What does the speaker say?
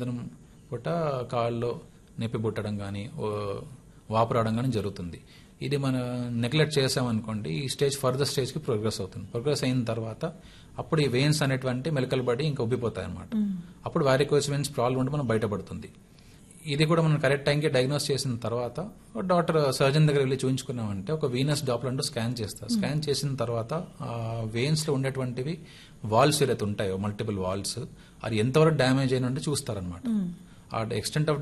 సాయంత్రం పూట కాళ్ళలో నొప్పి పుట్టడం కానీ వాపు రావడం కానీ జరుగుతుంది ఇది మనం నెగ్లెక్ట్ చేసామనుకోండి ఈ స్టేజ్ ఫర్దర్ స్టేజ్కి ప్రోగ్రెస్ అవుతుంది ప్రోగ్రెస్ అయిన తర్వాత అప్పుడు ఈ వెయిన్స్ అనేటువంటి మెలకలు పడి ఇంకా ఉబ్బిపోతాయి అనమాట అప్పుడు వారికోస్ వెయిన్స్ ప్రాబ్లం ఉంటే మనం బయటపడుతుంది ఇది కూడా మనం కరెక్ట్ టైంకి డయాగ్నోస్ చేసిన తర్వాత డాక్టర్ సర్జన్ దగ్గర వెళ్ళి చూపించుకున్నామంటే ఒక వీనస్ డాప్లర్ అంటూ స్కాన్ చేస్తారు స్కాన్ చేసిన తర్వాత వెయిన్స్ లో ఉండేటువంటివి వాల్స్ ఏదైతే ఉంటాయో మల్టిపుల్ వాల్స్ అది ఎంతవరకు డ్యామేజ్ అయిన చూస్తారనమాట ఆ ఎక్స్టెంట్ ఆఫ్